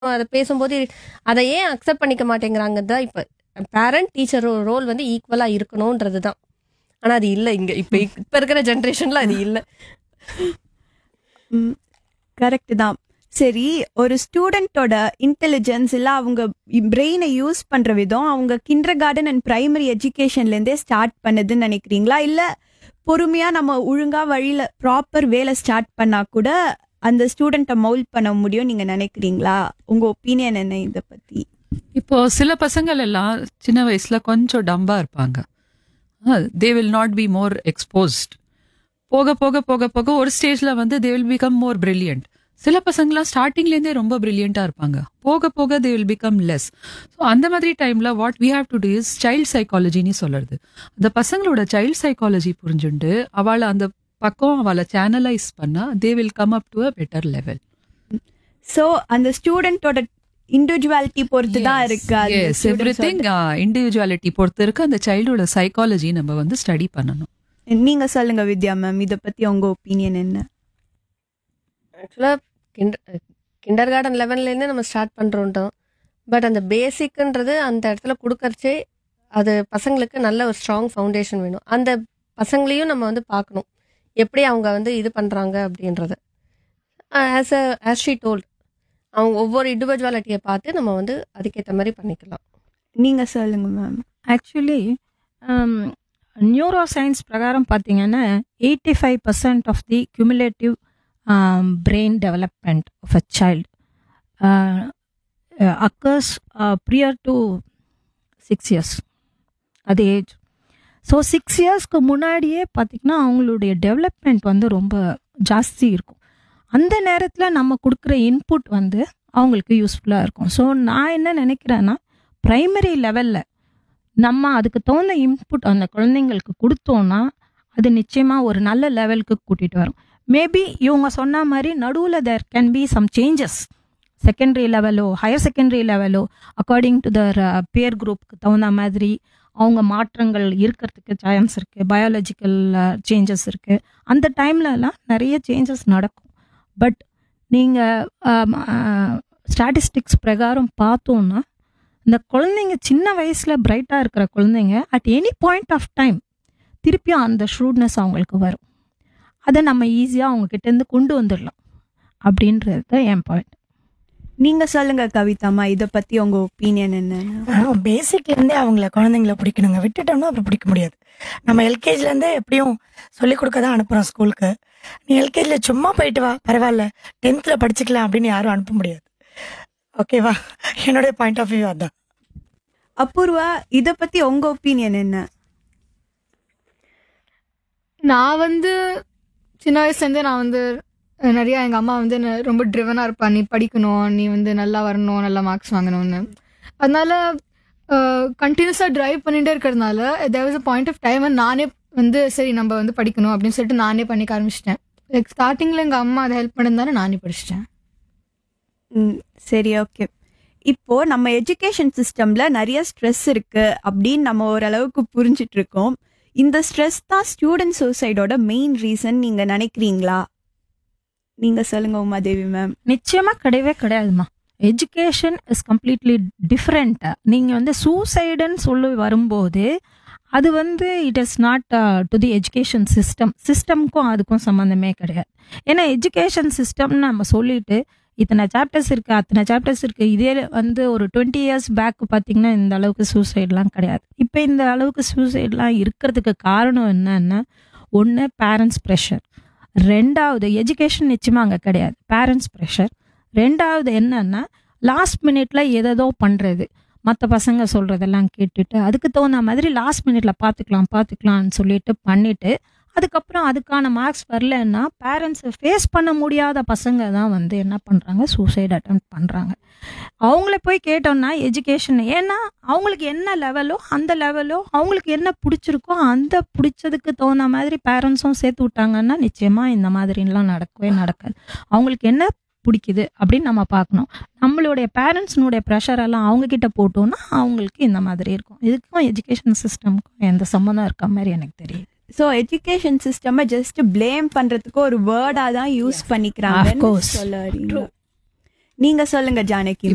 அதை பேசும்போது அதை ஏன் அக்செப்ட் பண்ணிக்க மாட்டேங்கிறாங்க தான் இப்போ பேரண்ட் டீச்சர் ரோல் வந்து ஈக்குவலா இருக்கணும்ன்றது தான் ஆனா அது இல்லை இங்க இப்ப இப்ப இருக்கிற ஜென்ரேஷன்ல அது இல்லை கரெக்ட் தான் சரி ஒரு ஸ்டூடெண்டோட இன்டெலிஜென்ஸ் இல்ல அவங்க பிரெயினை யூஸ் பண்ற விதம் அவங்க கிண்டர் கார்டன் அண்ட் பிரைமரி எஜுகேஷன்ல இருந்தே ஸ்டார்ட் பண்ணுதுன்னு நினைக்கிறீங்களா இல்ல பொறுமையா நம்ம ஒழுங்கா வழியில ப்ராப்பர் வேலை ஸ்டார்ட் பண்ணா கூட அந்த ஸ்டூடெண்ட்டை மவுல் பண்ண முடியும் நீங்க நினைக்கிறீங்களா உங்க ஒப்பீனியன் என்ன இத பத்தி இப்போ சில பசங்கள் எல்லாம் சின்ன வயசுல கொஞ்சம் டம்பா இருப்பாங்க they will not be more exposed போக போக போக போக ஒரு ஸ்டேஜ்ல வந்து they will become more brilliant சில பசங்களாம் ஸ்டார்டிங்ல இருந்தே ரொம்ப பிரில்லியண்டா இருப்பாங்க போக போக they will become less so அந்த மாதிரி டைம்ல what we have to do is child சைக்காலஜின்னு சொல்றது அந்த பசங்களோட சைல்ட் சைக்காலஜி புரிஞ்சுண்டு அவளை அந்த பக்கம் அவளை சேனலைஸ் பண்ணா they will come up to a better level so அந்த ஸ்டூடெண்டோட இண்டிவிஜுவாலிட்டி பொறுத்து தான் இருக்கு அது as students everything individuality பொறுத்து இருக்கு அந்த சைல்டோட சைக்காலஜி நம்ம வந்து ஸ்டடி பண்ணணும் நீங்க சொல்லுங்க வித்யா மேம் இத பத்தி உங்க ஒப்பீனியன் என்ன ஆக்சுவலாக கிண்டர் கிண்டர் கார்டன் லெவன்லேருந்தே நம்ம ஸ்டார்ட் பண்ணுறோன்ட்டோம் பட் அந்த பேசிக்ன்றது அந்த இடத்துல கொடுக்கறச்சே அது பசங்களுக்கு நல்ல ஒரு ஸ்ட்ராங் ஃபவுண்டேஷன் வேணும் அந்த பசங்களையும் நம்ம வந்து பார்க்கணும் எப்படி அவங்க வந்து இது பண்ணுறாங்க அப்படின்றத as a as she told அவங்க ஒவ்வொரு இண்டிவிஜுவாலிட்டியை பார்த்து நம்ம வந்து அதுக்கேற்ற மாதிரி பண்ணிக்கலாம் நீங்க சொல்லுங்க மேம் ஆக்சுவலி நியூரோ சயின்ஸ் பிரகாரம் பார்த்தீங்கன்னா eighty five percent of the cumulative brain development of a child occurs prior to six years அது ஏஜ் ஸோ சிக்ஸ் இயர்ஸ்க்கு முன்னாடியே பார்த்திங்கன்னா அவங்களுடைய டெவலப்மெண்ட் வந்து ரொம்ப ஜாஸ்தி இருக்கும் அந்த நேரத்தில் நம்ம கொடுக்குற இன்புட் வந்து அவங்களுக்கு யூஸ்ஃபுல்லாக இருக்கும் ஸோ நான் என்ன நினைக்கிறேன்னா ப்ரைமரி லெவலில் நம்ம அதுக்கு தகுந்த இன்புட் அந்த குழந்தைங்களுக்கு கொடுத்தோன்னா அது நிச்சயமாக ஒரு நல்ல லெவலுக்கு கூட்டிகிட்டு வரும் மேபி இவங்க சொன்ன மாதிரி நடுவில் there can be some changes secondary லெவலோ ஹையர் செகண்டரி லெவலோ அக்கார்டிங் டு தர் பேர் குரூப்புக்கு தகுந்த மாதிரி அவங்க மாற்றங்கள் இருக்கிறதுக்கு சான்ஸ் இருக்குது பயாலஜிக்கல் சேஞ்சஸ் இருக்குது அந்த டைம்லலாம் நிறைய சேஞ்சஸ் நடக்கும் பட் நீங்கள் ஸ்டாட்டிஸ்டிக்ஸ் பிரகாரம் பார்த்தோன்னா இந்த குழந்தைங்க சின்ன வயசில் பிரைட்டாக இருக்கிற குழந்தைங்க at any point of time திருப்பியும் அந்த ஷூட்னஸ் அவங்களுக்கு வரும் அதை நம்ம ஈஸியாக அவங்க கிட்டேருந்து கொண்டு வந்துடலாம் அப்படின்றது தான் என் பாயிண்ட் நீங்க சொல்லுங்க கவிதாமா இத பத்தி உங்க ஒப்பீனியன் என்ன பேசிக்ல இருந்தே அவங்கள குழந்தைங்கள பிடிக்கணுங்க விட்டுட்டோம்னா அப்புறம் பிடிக்க முடியாது நம்ம எல்கேஜில இருந்தே எப்படியும் சொல்லி கொடுக்க தான் அனுப்புறோம் ஸ்கூலுக்கு நீ எல்கேஜில சும்மா போயிட்டு வா பரவாயில்ல டென்த்ல படிச்சுக்கலாம் அப்படின்னு யாரும் அனுப்ப முடியாது ஓகேவா என்னுடைய பாயிண்ட் ஆஃப் வியூ அதான் அபூர்வா இத பத்தி உங்க ஒப்பீனியன் என்ன நான் வந்து சின்ன வயசுலேருந்தே நான் வந்து அஹ், நிறைய எங்கள் அம்மா வந்து என்ன ரொம்ப ட்ரிவனாக இருப்பா நீ படிக்கணும் நீ வந்து நல்லா வரணும் நல்லா மார்க்ஸ் வாங்கணும்னு அதனால கண்டினியூஸாக ட்ரைவ் பண்ணிகிட்டே இருக்கிறதுனால there was a point of time நானே வந்து சரி நம்ம வந்து படிக்கணும் அப்படின்னு சொல்லிட்டு நானே பண்ணிக்க ஆரம்பிச்சிட்டேன் லைக் ஸ்டார்டிங்கில் எங்கள் அம்மா அதை ஹெல்ப் பண்ணியிருந்தாலும் நானே படிச்சிட்டேன் ம், சரி ஓகே இப்போ நம்ம எஜுகேஷன் சிஸ்டம்ல நிறைய ஸ்ட்ரெஸ் இருக்கு அப்படின்னு நம்ம ஓரளவுக்கு புரிஞ்சிட்டு இருக்கோம் இந்த ஸ்ட்ரெஸ் தான் ஸ்டூடெண்ட் சூசைடோட மெயின் ரீசன் நீங்க நினைக்கிறீங்களா நீங்க சொல்லுங்க உமாதேவி மேம் நிச்சயமாக கிடையவே கிடையாதுமா எஜுகேஷன் இஸ் கம்ப்ளீட்லி டிஃப்ரெண்ட் நீங்கள் வந்து சூசைடுன்னு சொல்லி வரும்போது அது வந்து it is not to the education system சிஸ்டம்க்கும் அதுக்கும் சம்மந்தமே கிடையாது ஏன்னா எஜுகேஷன் சிஸ்டம்னு நம்ம சொல்லிட்டு இத்தனை சாப்டர்ஸ் இருக்கு அத்தனை சாப்டர்ஸ் இருக்கு இதே வந்து ஒரு டுவெண்ட்டி இயர்ஸ் பேக் பார்த்தீங்கன்னா இந்த அளவுக்கு சூசைட்லாம் கிடையாது இப்போ இந்த அளவுக்கு சூசைட்லாம் இருக்கிறதுக்கு காரணம் என்னன்னா ஒன்று பேரண்ட்ஸ் ப்ரெஷர் ரெண்டாவது எஜுகேஷன் நிச்சயமாக அங்கே கிடையாது பேரண்ட்ஸ் ப்ரெஷர் ரெண்டாவது என்னன்னா லாஸ்ட் மினிட்ல ஏதேதோ பண்ணுறது மற்ற பசங்க சொல்கிறதெல்லாம் கேட்டுட்டு அதுக்கு தகுந்த மாதிரி லாஸ்ட் மினிட்ல பார்த்துக்கலாம் பார்த்துக்கலாம்னு சொல்லிட்டு பண்ணிட்டு அதுக்கப்புறம் அதுக்கான மார்க்ஸ் வரலன்னா பேரண்ட்ஸை ஃபேஸ் பண்ண முடியாத பசங்க தான் வந்து என்ன பண்ணுறாங்க சூசைட் அட்டம் பண்ணுறாங்க அவங்கள போய் கேட்டோம்னா எஜுகேஷன் ஏன்னா அவங்களுக்கு என்ன லெவலோ அந்த லெவலோ அவங்களுக்கு என்ன பிடிச்சிருக்கோ அந்த பிடிச்சதுக்கு தகுந்த மாதிரி பேரண்ட்ஸும் சேர்த்து விட்டாங்கன்னா நிச்சயமாக இந்த மாதிரிலாம் நடக்கவே நடக்காது அவங்களுக்கு என்ன பிடிக்குது அப்படின்னு நம்ம பார்க்கணும் நம்மளுடைய பேரண்ட்ஸ்னுடைய ப்ரெஷர் எல்லாம் அவங்க கிட்ட போட்டோம்னா அவங்களுக்கு இந்த மாதிரி இருக்கும் இதுக்கும் எஜுகேஷன் சிஸ்டம்க்கும் எந்த சம்மந்தம் இருக்க மாதிரி எனக்கு தெரியுது so education system just blame பண்றதுக்கு ஒரு வேர்டா தான் யூஸ் Of பண்ணிக்கிறாங்க course. சொல்ல வரீங்க நீங்க சொல்லுங்க ஜானகி